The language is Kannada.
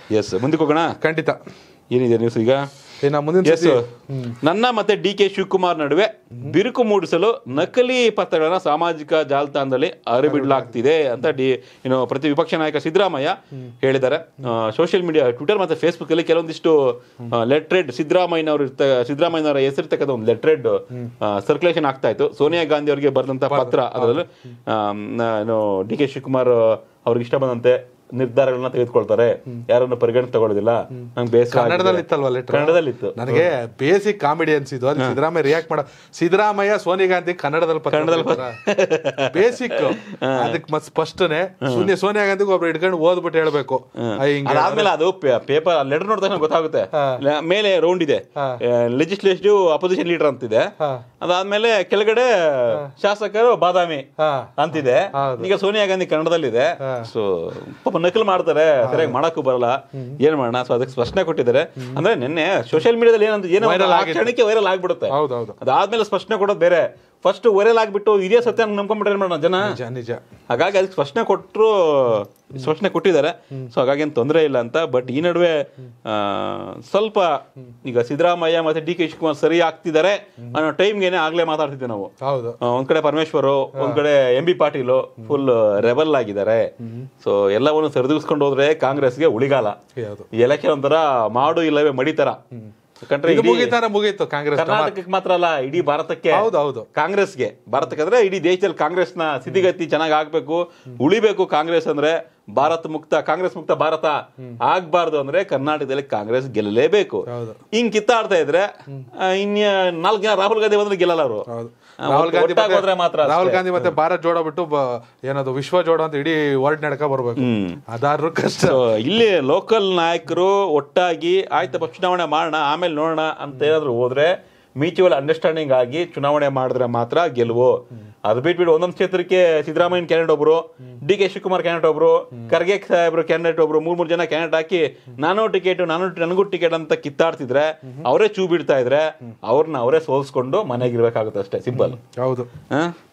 ಎಸ್ ಮುಂದಕ್ಕೆ ಹೋಗೋಣ ಖಂಡಿತ ಏನಿದೆ ನ್ಯೂಸ್ ಈಗ ಇನ್ನ ಮುಂದಿನ ಎಸ್ ಸತಿ ನನ್ನ ಮತ್ತೆ ಡಿ ಕೆ ಶಿವಕುಮಾರ್ ನಡುವೆ ಬಿರುಕು ಮೂಡಿಸಲು ನಕಲಿ ಪತ್ರಗಳನ್ನ ಸಾಮಾಜಿಕ ಜಾಲತಾಣದಲ್ಲಿ ಹರಿಬಿಡಲಾಗ್ತಿದೆ ಅಂತ ಡಿ ಏನು ಪ್ರತಿ ವಿಪಕ್ಷ ನಾಯಕ ಸಿದ್ದರಾಮಯ್ಯ ಹೇಳಿದ್ದಾರೆ ಸೋಷಿಯಲ್ ಮೀಡಿಯಾ ಟ್ವಿಟರ್ ಮತ್ತೆ ಫೇಸ್ಬುಕ್ ಅಲ್ಲಿ ಕೆಲವೊಂದಿಷ್ಟು ಲೆಟ್ರೆಡ್ ಸಿದ್ದರಾಮಯ್ಯನವರು ಇರ್ತ ಸಿದ್ದರಾಮಯ್ಯನವರ ಹೆಸರಿರ್ತಕ್ಕಂಥ ಒಂದು ಲೆಟ್ರೆಡ್ ಸರ್ಕ್ಯುಲೇಷನ್ ಆಗ್ತಾ ಇತ್ತು ಸೋನಿಯಾ ಗಾಂಧಿ ಅವರಿಗೆ ಬರೆದಂತ ಪತ್ರ ಅದರಲ್ಲಿ ಏನು ಡಿ ಕೆ ಶಿವಕುಮಾರ್ ಅವ್ರಿಗೆ ಇಷ್ಟ ಬಂದಂತೆ ನಿರ್ಧಾರಗಳನ್ನ ತೆಗೆದುಕೊಳ್ತಾರೆ ಯಾರನ್ನು ಪರಿಗಣನೆ ತಗೊಳ್ಳೋದಿಲ್ಲ ನಂಗೆ ಬೇಸರ ಆಗಿದೆ. ಕನ್ನಡದಲ್ಲಿ ಇತ್ತಲ್ವಾ ಲೆಟರ್ ಕನ್ನಡದಲ್ಲಿತ್ತು ನನಗೆ ಬೇಸಿಕ್ ಕಾಮಿಡಿ ಅನ್ಸಿದ್ದು ಅಲ್ಲಿ ಸಿದ್ದರಾಮಯ್ಯ ರಿಯಾಕ್ಟ್ ಮಾಡ ಸಿದ್ದರಾಮಯ್ಯ ಸೋನಿಯಾ ಗಾಂಧಿ ಕನ್ನಡದಲ್ಲಿ ಬೇಸಿಕ್ ಅದಕ್ಕೆ ಮತ್ ಸ್ಪಷ್ಟನೆ ಸೋನಿಯಾ ಸೋನಿಯಾ ಗಾಂಧಿಗೆ ಒಬ್ರು ಹಿಡ್ಕೊಂಡು ಓದ್ಬಿಟ್ಟು ಹೇಳ್ಬೇಕು ಆ, ಹಿಂಗೆ ಅದಾದ್ಮೇಲೆ ಅದು ಪೇಪರ್ ಲೆಟರ್ ನೋಡಿದ ತಕ್ಷಣ ಗೊತ್ತಾಗುತ್ತೆ ಲ- ಮೇಲೆ ರೌಂಡ್ ಇದೆ ಲೆಜಿಸ್ಲೇಟಿವ್ ಅಪೋಸಿಷನ್ ಲೀಡರ್ ಅಂತಿದೆ ಹಾ. ಅದಾದ್ಮೇಲೆ ಕೆಳಗಡೆ ಶಾಸಕರು ಬಾದಾಮಿ ಹಾ. ಅಂತಿದೆ ಈಗ ಸೋನಿಯಾ ಗಾಂಧಿ ಕನ್ನಡದಲ್ಲಿದೆ ಸೊ ಪಾಪ ನಕಲು ಮಾಡ್ತಾರೆ ಸರಿಯಾಗಿ ಮಾಡಕ್ಕೂ ಬರಲ್ಲ ಏನ್ ಮಾಡೋಣ ಸೊ ಅದಕ್ಕೆ ಸ್ಪಷ್ಟನೆ ಕೊಟ್ಟಿದ್ದಾರೆ ಅಂದ್ರೆ ನಿನ್ನೆ ಸೋಷಿಯಲ್ ಮೀಡಿಯಾದಲ್ಲಿ ಏನಂತ ಏನೋ Viral ಆ ಆಗಿದೆ. ಕ್ಷಣಕ್ಕೆ ವೈರಲ್ ಆಗ್ಬಿಡುತ್ತೆ ಹೌದೌದು ಅದಾದ್ಮೇಲೆ ಸ್ಪಷ್ಟನೆ ಕೊಡೋದು ಬೇರೆ ಫಸ್ಟ್ ವೈರಲ್ ಆಗ್ಬಿಟ್ಟು ಇದೇ ಸತ್ಯ ನಂಬ್ಕೊಂಡ್ಬಿಟ್ರೆ ಏನ್ ಮಾಡೋಣ ಜನ ನಿಜ ನಿಜ ಹಾಗಾಗಿ ಅದಕ್ಕೆ ಸ್ಪಷ್ಟನೆ ಕೊಟ್ಟರು ಸ್ಪಷ್ಟನೆ ಕೊಟ್ಟಿದ್ದಾರೆ ಸೊ ಹಾಗಾಗಿ ಏನು ತೊಂದರೆ ಇಲ್ಲ ಅಂತ ಬಟ್ ಈ ನಡುವೆ ಆ, ಸ್ವಲ್ಪ ಈಗ ಸಿದ್ದರಾಮಯ್ಯ ಮತ್ತೆ ಡಿ ಕೆ ಶಿವಕುಮಾರ್ ಸರಿ ಆಗ್ತಿದ್ದಾರೆ ಅನ್ನೋ ಟೈಮ್ಗೆನೆ ಆಗ್ಲೇ ಮಾತಾಡ್ತಿದ್ದೆ ನಾವು ಹೌದು ಆ, ಒಂದ್ ಕಡೆ ಪರಮೇಶ್ವರ್ ಒಂದ್ ಕಡೆ M B Patil full rebel ಆಗಿದ್ದಾರೆ ಸೊ ಎಲ್ಲವನ್ನು ಸರಿದೂಗಿಸ್ಕೊಂಡು ಹೋದ್ರೆ ಕಾಂಗ್ರೆಸ್ಗೆ ಉಳಿಗಾಲ ಹೌದು ಈ ಎಲೆಕ್ಷನ್ ಒಂಥರ ಮಾಡು ಇಲ್ಲವೇ ಮಡಿತರ ಯಾಕಂದ್ರೆ ಇದು ಇಡೀ ಮುಗಿತಾರ ಮುಗೀತು ಕಾಂಗ್ರೆಸ್ ಕರ್ನಾಟಕಕ್ಕೆ ಮಾತ್ರ ಅಲ್ಲ ಇಡೀ ಭಾರತಕ್ಕೆ ಹೌದು ಹೌದು ಕಾಂಗ್ರೆಸ್ಗೆ ಭಾರತಕ್ಕೆ ಅಂದ್ರೆ ಇಡೀ ದೇಶದಲ್ಲಿ ಕಾಂಗ್ರೆಸ್ನ ಸ್ಥಿತಿಗತಿ ಚೆನ್ನಾಗಿ ಆಗ್ಬೇಕು ಉಳಿಬೇಕು ಕಾಂಗ್ರೆಸ್ ಅಂದ್ರೆ ಭಾರತ ಮುಕ್ತ ಕಾಂಗ್ರೆಸ್ ಮುಕ್ತ ಭಾರತ ಆಗ್ಬಾರ್ದು ಅಂದ್ರೆ ಕರ್ನಾಟಕದಲ್ಲಿ ಕಾಂಗ್ರೆಸ್ ಗೆಲ್ಲಲೇಬೇಕು ಹೌದು ಹಿಂಗ್ ಕಿತ್ತಾಡ್ತಾ ಇದ್ರೆ ಆ, ಇನ್ಯ ನಾಲ್ಕು ಜನ ರಾಹುಲ್ ಗಾಂಧಿ ಬಂದ್ರೆ ಗೆಲ್ಲಲ್ಲ ಅವರು ಹೌದು ರಾಹುಲ್ ಗಾಂಧಿ ಒಟ್ಟಾಗಿ ಹೋದ್ರೆ ಮತ್ತೆ- ಮಾತ್ರ ಅಷ್ಟೇ. ರಾಹುಲ್ ಗಾಂಧಿ ಮತ್ತೆ ಭಾರತ್ ಜೋಡೋ ಬಿಟ್ಟು ಬ- ಏನದು ವಿಶ್ವ ಜೋಡೋ ಅಂತ ಇಡೀ ವರ್ಲ್ಡ್ ನಡ್ಕ ಬರ್ಬೇಕು ಅದಾದ್ರೂ ಕಷ್ಟ So, ಇಲ್ಲಿ ಲೋಕಲ್ ನಾಯಕರು ಒಟ್ಟಾಗಿ ಆಯ್ತಪ್ಪ ಚುನಾವಣೆ ಮಾಡೋಣ ಆಮೇಲೆ ನೋಡೋಣ ಅಂತ ಏನಾದ್ರು ಹೋದ್ರೆ ಮ್ಯೂಚುವಲ್ ಅಂಡರ್ಸ್ಟ್ಯಾಂಡಿಂಗ್ ಆಗಿ ಚುನಾವಣೆ ಮಾಡಿದ್ರೆ ಮಾತ್ರ ಗೆಲುವು ಅದು ಬಿಟ್ಬಿಟ್ಟು ಒಂದೊಂದು ಕ್ಷೇತ್ರಕ್ಕೆ ಸಿದ್ದರಾಮಯ್ಯನ ಕ್ಯಾಂಡಿಡೇಟ್ ಒಬ್ರು ಡಿ ಕೆ ಶಿವಕುಮಾರ್ ಕ್ಯಾಂಡಿಡೇಟ್ ಒಬ್ರು ಖರ್ಗೆ ಸಾಹೇಬ್ರು ಕ್ಯಾಂಡಿಡೇಟ್ ಒಬ್ರು ಮೂರ್ ಮೂರ್ ಜನ ಕ್ಯಾಂಡಿಡೇಟ್ ಹಾಕಿ ನಾನು ಟಿಕೆಟ್ ನಾನು ನನಗೂ ಟಿಕೆಟ್ ಅಂತ ಕಿತ್ತಾಡ್ತಿದ್ರೆ ಅವರೇ ಚೂ ಬಿಡ್ತಾ ಇದ್ರೆ ಅವ್ರನ್ನ ಅವರೇ ಸೋಲ್ಸ್ಕೊಂಡು ಮನೆಗಿರ್ಬೇಕಾಗುತ್ತೆ ಅಷ್ಟೇ ಸಿಂಪಲ್ ಹೌದು ಹಾ